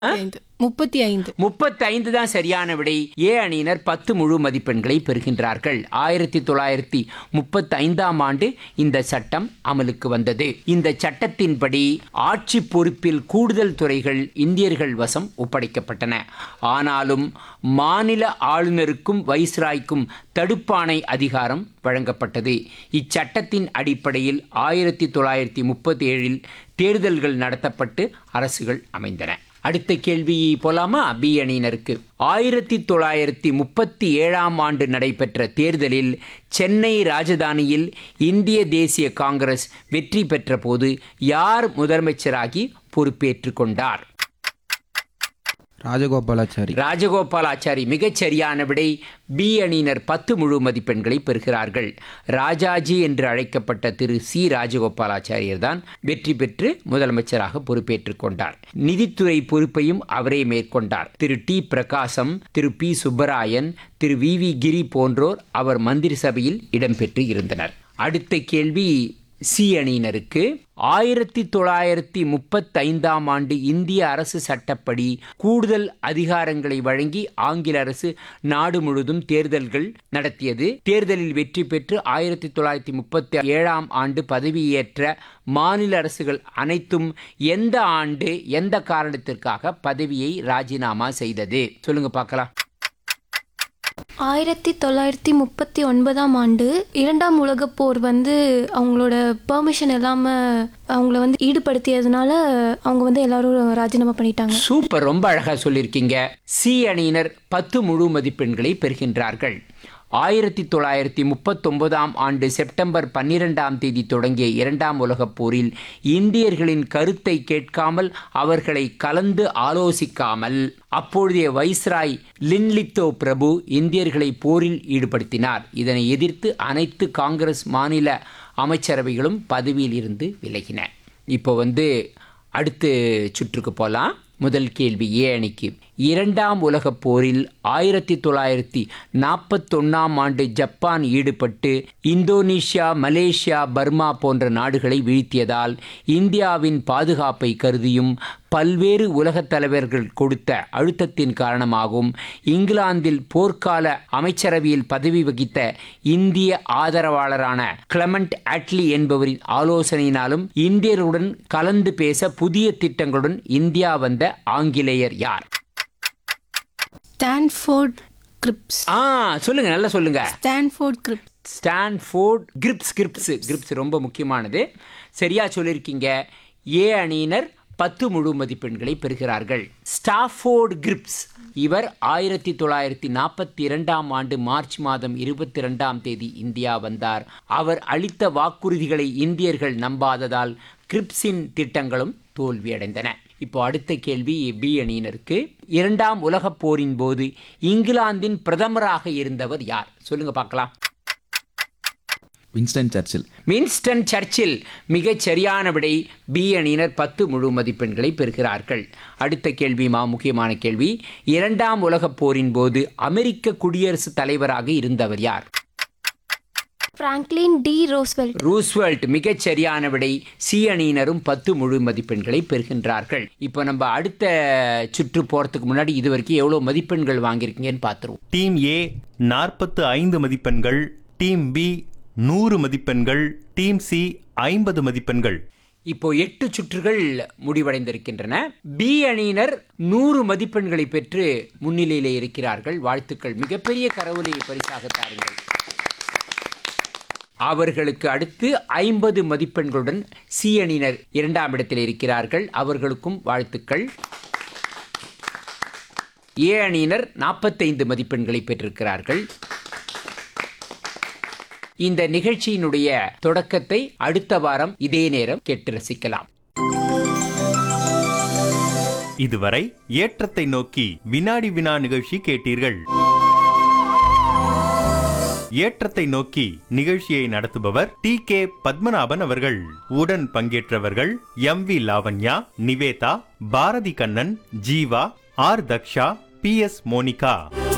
ஐந்து முப்பத்தி ஐந்து முப்பத்தைந்து தான் சரியான விடை ஏ அணியினர் பத்து முழு மதிப்பெண்களை பெறுகின்றார்கள் ஆயிரத்தி தொள்ளாயிரத்தி முப்பத்தைந்தாம் ஆண்டு இந்த சட்டம் அமலுக்கு வந்தது இந்த சட்டத்தின்படி ஆட்சி பொறுப்பில் கூடுதல் துறைகள் இந்தியர்கள் வசம் ஒப்படைக்கப்பட்டன ஆனாலும் மாநில ஆளுநருக்கும் வைஸ்ராய்க்கும் தடுப்பாணை அதிகாரம் வழங்கப்பட்டது இச்சட்டத்தின் அடிப்படையில் ஆயிரத்தி தொள்ளாயிரத்தி முப்பத்தி ஏழில் தேர்தல்கள் நடத்தப்பட்டு அரசுகள் அமைந்தன அடுத்த கேள்வி போலாமா பி அணியினருக்கு ஆயிரத்தி தொள்ளாயிரத்தி முப்பத்தி ஏழாம் ஆண்டு நடைபெற்ற தேர்தலில் சென்னை ராஜதானியில் இந்திய தேசிய காங்கிரஸ் வெற்றி பெற்ற போது யார் முதலமைச்சராகி பொறுப்பேற்றுக் கொண்டார் ராஜகோபாலாச்சாரி ராஜகோபாலாச்சாரி மிகச் சரியான விடை பி அணியினர் பத்து முழு மதிப்பெண்களை பெறுகிறார்கள் ராஜாஜி என்று அழைக்கப்பட்ட திரு சி ராஜகோபாலாச்சாரியர் தான் வெற்றி பெற்று முதலமைச்சராக பொறுப்பேற்றுக் கொண்டார் நிதித்துறை பொறுப்பையும் அவரே மேற்கொண்டார் திரு டி பிரகாசம் திரு பி சுப்பராயன் திரு வி வி கிரி போன்றோர் அவர் மந்திரி சபையில் இடம்பெற்று இருந்தனர் அடுத்த கேள்வி சி அணியினருக்கு ஆயிரத்தி தொள்ளாயிரத்தி முப்பத்தைந்தாம் ஆண்டு இந்திய அரசு சட்டப்படி கூடுதல் அதிகாரங்களை வழங்கி ஆங்கில அரசு நாடு முழுவதும் தேர்தல்கள் நடத்தியது தேர்தலில் வெற்றி பெற்று ஆயிரத்தி தொள்ளாயிரத்தி முப்பத்தி ஏழாம் ஆண்டு பதவியேற்ற மாநில அரசுகள் அனைத்தும் எந்த ஆண்டு எந்த காரணத்திற்காக பதவியை ராஜினாமா செய்தது சொல்லுங்க பார்க்கலாம் ஆயிரத்தி தொள்ளாயிரத்தி முப்பத்தி ஒன்பதாம் ஆண்டு இரண்டாம் உலகப் போர் வந்து அவங்களோட பெர்மிஷன் இல்லாமல் அவங்கள வந்து ஈடுபடுத்தியதுனால அவங்க வந்து எல்லாரும் ராஜினாமா பண்ணிட்டாங்க சூப்பர் ரொம்ப அழகா சொல்லியிருக்கீங்க சி அணியினர் பத்து முழு மதிப்பெண்களை பெறுகின்றார்கள் ஆயிரத்தி தொள்ளாயிரத்தி முப்பத்தொன்பதாம் ஆண்டு செப்டம்பர் பன்னிரெண்டாம் தேதி தொடங்கிய இரண்டாம் உலகப் போரில் இந்தியர்களின் கருத்தை கேட்காமல் அவர்களை கலந்து ஆலோசிக்காமல் அப்பொழுதைய வைஸ்ராய் லின்லித்தோ பிரபு இந்தியர்களை போரில் ஈடுபடுத்தினார் இதனை எதிர்த்து அனைத்து காங்கிரஸ் மாநில அமைச்சரவைகளும் பதவியில் இருந்து விலகின இப்போ வந்து அடுத்த சுற்றுக்கு போகலாம் முதல் கேள்வி ஏ அணிக்கு இரண்டாம் உலகப் போரில் ஆயிரத்தி தொள்ளாயிரத்தி நாற்பத்தொன்னாம் ஆண்டு ஜப்பான் ஈடுபட்டு இந்தோனேஷியா மலேசியா பர்மா போன்ற நாடுகளை வீழ்த்தியதால் இந்தியாவின் பாதுகாப்பை கருதியும் பல்வேறு உலகத் தலைவர்கள் கொடுத்த அழுத்தத்தின் காரணமாகவும் இங்கிலாந்தில் போர்க்கால அமைச்சரவையில் பதவி வகித்த இந்திய ஆதரவாளரான கிளமெண்ட் அட்லி என்பவரின் ஆலோசனையினாலும் இந்தியருடன் கலந்து பேச புதிய திட்டங்களுடன் இந்தியா வந்த ஆங்கிலேயர் யார் ஸ்டான்ஃபோர்ட் கிரிப்ஸ் ஆ சொல்லுங்க நல்லா சொல்லுங்க Stanford Cripps Stanford Cripps Cripps Cripps ரொம்ப முக்கியமானது சரியா சொல்லியிருக்கீங்க ஏ அணியினர் பத்து முழு மதிப்பெண்களை பெறுகிறார்கள் ஸ்டாஃபோர்ட் கிரிப்ஸ் இவர் ஆயிரத்தி தொள்ளாயிரத்தி நாற்பத்தி இரண்டாம் ஆண்டு மார்ச் மாதம் இருபத்தி ரெண்டாம் தேதி இந்தியா வந்தார் அவர் அளித்த வாக்குறுதிகளை இந்தியர்கள் நம்பாததால் கிரிப்ஸின் திட்டங்களும் தோல்வியடைந்தன இப்போ அடுத்த கேள்வி பி அணியினருக்கு இரண்டாம் உலகப் போரின் போது இங்கிலாந்தின் பிரதமராக இருந்தவர் யார் சொல்லுங்க பார்க்கலாம் வின்ஸ்டன் சர்ச்சில் வின்ஸ்டன் சர்ச்சில் மிகச் சரியான விடை பி அணியினர் பத்து முழு மதிப்பெண்களை பெறுகிறார்கள் அடுத்த கேள்வி மா முக்கியமான கேள்வி இரண்டாம் உலகப் போரின் போது அமெரிக்க குடியரசுத் தலைவராக இருந்தவர் யார் பிராங்க்லின் டி ரோஸ்வெல்ட் ரூஸ்வெல்ட் மிகச் சரியான விடை சி அணியினரும் பத்து முழு மதிப்பெண்களை பெறுகின்றார்கள் இப்போ நம்ம அடுத்த சுற்று போகிறதுக்கு முன்னாடி இது வரைக்கும் எவ்வளோ மதிப்பெண்கள் வாங்கியிருக்கீங்கன்னு பார்த்துருவோம் டீம் ஏ நாற்பத்து ஐந்து மதிப்பெண்கள் டீம் பி நூறு மதிப்பெண்கள் டீம் சி ஐம்பது மதிப்பெண்கள் இப்போ எட்டு சுற்றுகள் முடிவடைந்திருக்கின்றன பி அணியினர் நூறு மதிப்பெண்களை பெற்று முன்னிலையிலே இருக்கிறார்கள் வாழ்த்துக்கள் மிகப்பெரிய கரவொலி பரிசாக தாருங்கள் அவர்களுக்கு அடுத்து ஐம்பது மதிப்பெண்களுடன் சி அணியினர் இரண்டாம் இடத்தில் இருக்கிறார்கள் அவர்களுக்கும் வாழ்த்துக்கள் ஏ அணியினர் நாற்பத்தைந்து மதிப்பெண்களை பெற்றிருக்கிறார்கள் இந்த நிகழ்ச்சியினுடைய தொடக்கத்தை அடுத்த வாரம் இதே நேரம் கேட்டு ரசிக்கலாம் இதுவரை ஏற்றத்தை நோக்கி வினாடி வினா நிகழ்ச்சி கேட்டீர்கள் ஏற்றத்தை நோக்கி நிகழ்ச்சியை நடத்துபவர் டி கே பத்மநாபன் அவர்கள் உடன் பங்கேற்றவர்கள் M V Lavanya Nivetha Bharathi Kannan Jeeva R Daksha P S Monica